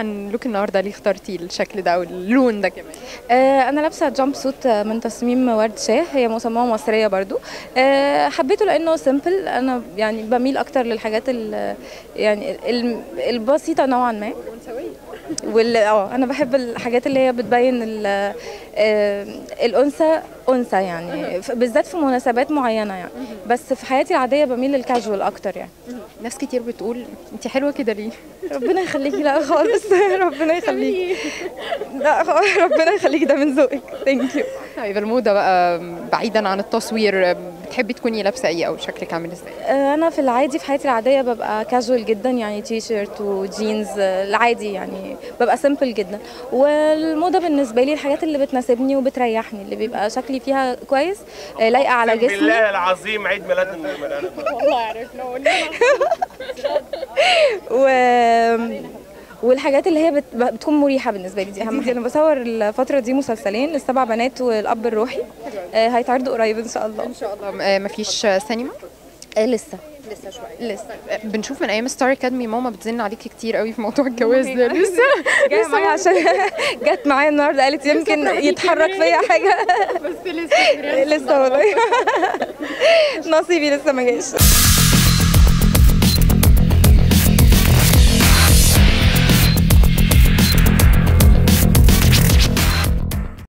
عن لوك النهارده ليه اخترتي الشكل ده او اللون ده كمان آه، انا لابسه جامب سوت آه، من تصميم ورد شاه هي مصممه مصريه برضو آه، حبيته لانه سيمبل انا يعني بميل اكتر للحاجات ال يعني ال- البسيطه نوعا ما وال اه انا بحب الحاجات اللي هي بتبين ال- آه، الانثى انثى يعني ف- بالذات في مناسبات معينه يعني بس في حياتي العاديه بميل للكاجوال اكتر يعني ناس كتير بتقول انت حلوه كده ليه ربنا يخليكي لا خالص ربنا يخليكي لا خالص، ربنا يخليكي ده من ذوقك ثانك يو طيب الموضه بقى بعيدا عن التصوير بتحبي تكوني لابسه ايه او شكلك عامل ازاي انا في العادي في حياتي العاديه ببقى كاجوال جدا يعني تي شيرت وجينز آه، العادي يعني ببقى سيمبل جدا والموضه بالنسبه لي الحاجات اللي بتناسبني وبتريحني اللي بيبقى شكلي فيها كويس آه، لايقه على أقسم جسمي بالله العظيم عيد ميلاد الملك و والحاجات اللي هي بت... بتكون مريحه بالنسبه لي دي اهم حاجه انا بصور الفتره دي مسلسلين السبع بنات والاب الروحي آه، هيتعرضوا قريب ان شاء الله ان شاء الله مفيش سينما آه، لسه لسه شويه لسه بنشوف من ايام ستار اكاديمي ماما بتزن عليكي كتير قوي في موضوع الجواز ده لسه جايه معايا عشان جت معايا النهارده قالت يمكن يتحرك فيا حاجه بس لسه لسه والله نصيبي لسه ما جاش